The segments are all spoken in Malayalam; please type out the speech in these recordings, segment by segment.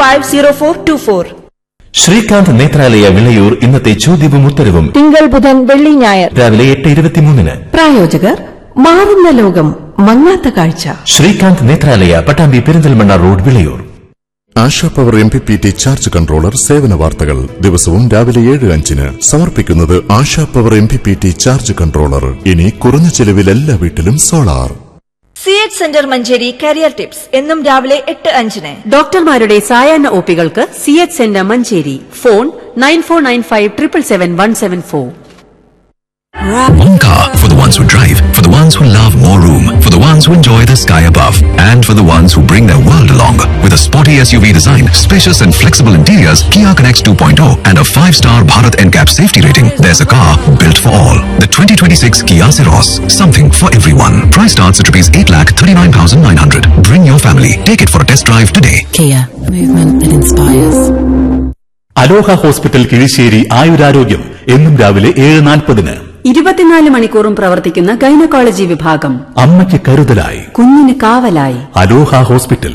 Five zero four two four Sreekanth Nethralaya Vilayur ഇന്നത്തെ ചോദ്യവും ഉത്തരവും തിങ്കൾ ബുധൻ വെള്ളി ഞായർ രാവിലെ എട്ട് ഇരുപത്തിമൂന്നിന് പ്രായോജകർ മാറുന്ന ലോകം മങ്ങാത്ത കാഴ്ച Sreekanth Nethralaya Pattambi Perinthalmanna road Vilayur Asha power M P P T charge controller സേവന വാർത്തകൾ ദിവസവും രാവിലെ ഏഴ് അഞ്ചിന് സമർപ്പിക്കുന്നത് Asha power M P P T charge controller ഇനി കുറഞ്ഞ ചെലവിൽ എല്ലാ വീട്ടിലും solar C H centre Manjeri career tips എന്നും രാവിലെ എട്ട് അഞ്ചിന് ഡോക്ടർമാരുടെ സായാഹ്ന ഒപികൾക്ക് C H centre Manjeri phone nine four nine five triple seven one seven four One car for the ones who drive, for the ones who love more room, for the ones who enjoy the sky above, and for the ones who bring their world along. With a sporty SUV design, spacious and flexible interiors, Kia Connects 2.0, and a 5-star Bharat NCAP safety rating, there's a car built for all. The 2026 Kia Ceros, something for everyone. Price starts at rupees 8,39,900. Bring your family. Take it for a test drive today. Kia, movement that inspires. Aloha hospital Kizhissery ആയുരാരോഗ്യം എന്നും രാവിലെ ഏഴ് നാൽപ്പതിന് ഇരുപത്തിനാല് മണിക്കൂറും പ്രവർത്തിക്കുന്ന ഗൈനക്കോളജി വിഭാഗം അമ്മയ്ക്ക് കരുതലായി കുഞ്ഞിന് കാവലായി അലോഹ ഹോസ്പിറ്റൽ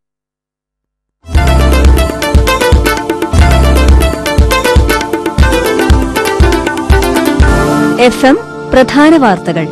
എഫ് എം പ്രധാന വാർത്തകൾ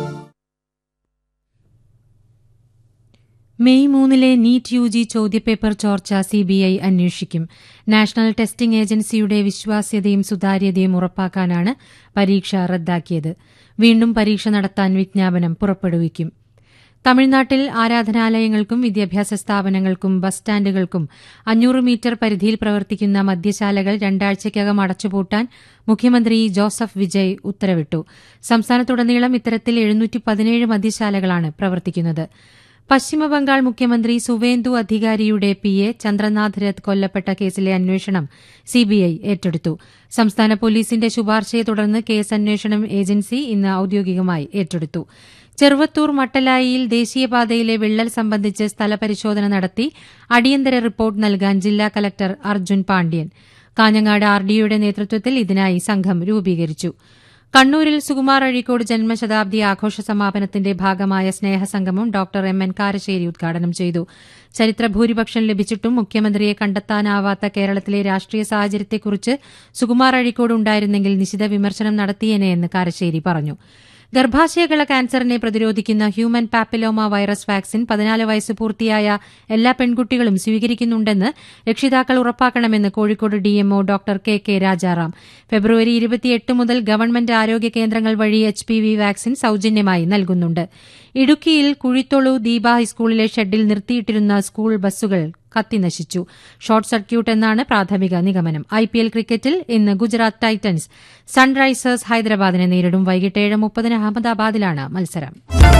മെയ് മൂന്നിലെ നീറ്റ് യു ജി ചോദ്യപേപ്പർ ചോർച്ച സിബിഐ അന്വേഷിക്കും നാഷണൽ ടെസ്റ്റിംഗ് ഏജൻസിയുടെ വിശ്വാസ്യതയും സുതാര്യതയും ഉറപ്പാക്കാനാണ് പരീക്ഷ റദ്ദാക്കിയത് വീണ്ടും പരീക്ഷ നടത്താൻ വിജ്ഞാപനം പുറപ്പെടുവിക്കും തമിഴ്നാട്ടിൽ ആരാധനാലയങ്ങൾക്കും വിദ്യാഭ്യാസ സ്ഥാപനങ്ങൾക്കും ബസ് സ്റ്റാൻഡുകൾക്കും അഞ്ഞൂറ് മീറ്റർ പരിധിയിൽ പ്രവർത്തിക്കുന്ന മദ്യശാലകൾ രണ്ടാഴ്ചയ്ക്കകം അടച്ചുപൂട്ടാൻ മുഖ്യമന്ത്രി ജോസഫ് വിജയ് ഉത്തരവിട്ടു സംസ്ഥാനത്തുടനീളം ഇത്തരത്തിൽ എഴുന്നൂറ്റി പതിനേഴ് മദ്യശാലകളാണ് പ്രവർത്തിക്കുന്നത് പശ്ചിമബംഗാൾ മുഖ്യമന്ത്രി സുവേന്ദു അധികാരിയുടെ പി എ ചന്ദ്രനാഥ് രഥ് കൊല്ലപ്പെട്ട കേസിലെ അന്വേഷണം സിബിഐ ഏറ്റെടുത്തു സംസ്ഥാന പോലീസിന്റെ ശുപാർശയെ തുടർന്ന് കേസ് അന്വേഷണം ഏജൻസി ഇന്ന് ഔദ്യോഗികമായി ഏറ്റെടുത്തു ചെറുവത്തൂർ മട്ടലായിയിൽ ദേശീയപാതയിലെ വിള്ളൽ സംബന്ധിച്ച് സ്ഥലപരിശോധന നടത്തി അടിയന്തര റിപ്പോർട്ട് നൽകാൻ ജില്ലാ കലക്ടർ അർജുൻ പാണ്ഡ്യൻ കാഞ്ഞങ്ങാട് ആർഡിഒയുടെ നേതൃത്വത്തിൽ ഇതിനായി സംഘം രൂപീകരിച്ചു കണ്ണൂരിൽ സുകുമാർ അഴീക്കോട് ജന്മശതാബ്ദി ആഘോഷ സമാപനത്തിന്റെ ഭാഗമായ സ്നേഹസംഗമം ഡോക്ടർ എം എൻ കാരശ്ശേരി ഉദ്ഘാടനം ചെയ്തു ചരിത്രഭൂരിപക്ഷം ലഭിച്ചിട്ടും മുഖ്യമന്ത്രിയെ കണ്ടെത്താനാവാത്ത കേരളത്തിലെ രാഷ്ട്രീയ സാഹചര്യത്തെക്കുറിച്ച് സുകുമാർ അഴീക്കോട് ഉണ്ടായിരുന്നെങ്കിൽ നിശിത വിമർശനം നടത്തിയേനെയെന്ന് കാരശ്ശേരി പറഞ്ഞു ഗർഭാശയകള ക്യാൻസറിനെ പ്രതിരോധിക്കുന്ന ഹ്യൂമൻ പാപ്പിലോമ വൈറസ് വാക്സിൻ പതിനാല് വയസ്സ് പൂർത്തിയായ എല്ലാ പെൺകുട്ടികളും സ്വീകരിക്കുന്നുണ്ടെന്ന് രക്ഷിതാക്കൾ ഉറപ്പാക്കണമെന്ന് Kozhikode DMO doctor K K Rajaram February ഇരുപത്തിയെട്ട് മുതൽ ഗവൺമെന്റ് ആരോഗ്യ കേന്ദ്രങ്ങൾ വഴി എച്ച് പി വി വാക്സിൻ സൌജന്യമായി നൽകുന്നുണ്ട് ഇടുക്കിയിൽ കുഴിത്തൊളു ദീപ ഹൈസ്കൂളിലെ ഷെഡിൽ നിർത്തിയിട്ടിരുന്ന സ്കൂൾ ബസ്സുകൾ കത്തിനശിച്ചു ഷോർട്ട് സർക്യൂട്ട് എന്നാണ് പ്രാഥമിക നിഗമനം ഐപിഎൽ ക്രിക്കറ്റിൽ ഇന്ന് ഗുജറാത്ത് ടൈറ്റൻസ് സൺറൈസേഴ്സ് ഹൈദരാബാദിനെ നേരിടും വൈകിട്ട് ഏഴ് മുപ്പതിന് അഹമ്മദാബാദിലാണ് മത്സരം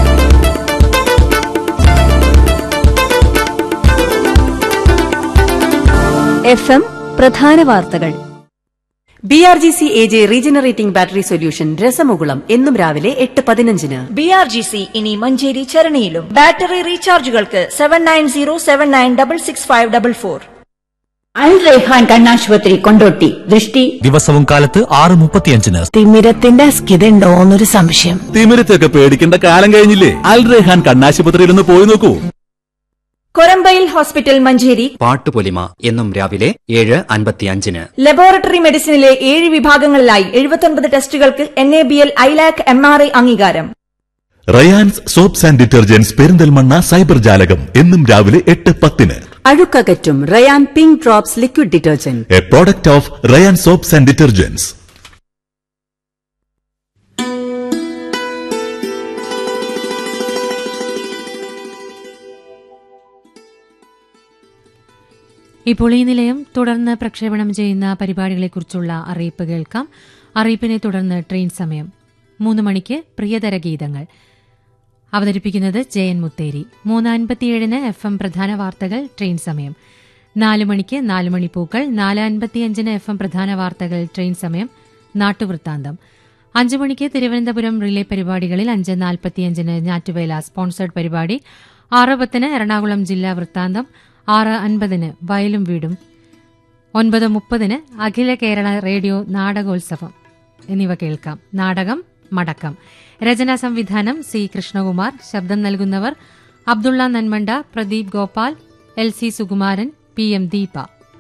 എഫ് എം പ്രധാന വാർത്തകൾ B R G C A J regenerating battery solution രസമുകുളം എന്നും രാവിലെ എട്ട് പതിനഞ്ചിന് ബി ആർ ജി സി ഇനി മഞ്ചേരി ചരണിയിലും ബാറ്ററി റീചാർജുകൾക്ക് seven nine zero seven nine double six five double four Al Raihan കണ്ണാശുപത്രി കൊണ്ടോട്ടി ദൃഷ്ടി ദിവസവും കാലത്ത് ആറ് മുപ്പത്തിയഞ്ചിന് തിമിരത്തിന്റെ അസ്കിതയുണ്ടോ എന്നൊരു സംശയം തിമിരത്തൊക്കെ പേടിക്കേണ്ട കാലം കഴിഞ്ഞില്ലേ അൽ റെഹാൻ കണ്ണാശുപത്രിയിൽ ഒന്ന് പോയി നോക്കൂ കൊരമ്പയിൽ ഹോസ്പിറ്റൽ മഞ്ചേരി പാട്ടുപൊലിമ എന്നും രാവിലെ ഏഴ് അൻപത്തിയഞ്ചിന് ലബോറട്ടറി മെഡിസിനിലെ ഏഴ് വിഭാഗങ്ങളിലായി എഴുപത്തൊൻപത് ടെസ്റ്റുകൾക്ക് N A B L ILAC M R I അംഗീകാരം Rayans soaps and detergents Perinthalmanna cyber ജാലകം എന്നും രാവിലെ എട്ട് പത്തിന് അഴുക്കകറ്റും Rayan pink drops liquid detergent a product of Rayan soaps and detergents ഇപ്പോൾ ഈ നിലയം തുടർന്ന് പ്രക്ഷേപണം ചെയ്യുന്ന പരിപാടികളെക്കുറിച്ചുള്ള അറിയിപ്പ് കേൾക്കാം അറിയിപ്പിനെ തുടർന്ന് ട്രെയിൻ സമയം മൂന്ന് മണിക്ക് പ്രിയതര ഗീതങ്ങൾ അവതരിപ്പിക്കുന്നത് ജയൻ മുത്തേരി മൂന്ന് അൻപത്തിയേഴിന് എഫ് എം പ്രധാന വാർത്തകൾ ട്രെയിൻ സമയം നാല് മണിക്ക് നാല് മണിപ്പൂക്കൾ നാല് അൻപത്തിയഞ്ചിന് എഫ് എം പ്രധാന വാർത്തകൾ ട്രെയിൻ സമയം നാട്ടുവൃത്താന്തം അഞ്ച് മണിക്ക് തിരുവനന്തപുരം റിലേ പരിപാടികളിൽ അഞ്ച് നാൽപ്പത്തിയഞ്ചിന് ഞാറ്റുവേല സ്പോൺസേഡ് പരിപാടി ആറ് പത്തിന് എറണാകുളം ജില്ലാ വൃത്താന്തം ആറ് അൻപതിന് വയലും വീടും ഒൻപത് മുപ്പതിന് അഖില കേരള റേഡിയോ നാടകോത്സവം എന്നിവ കേൾക്കാം നാടകം മടക്കം രചനാ സംവിധാനം സി കൃഷ്ണകുമാർ ശബ്ദം നൽകുന്നവർ Abdullah Nanmanda Pradeep Gopal L C Sukumaran P M Deepa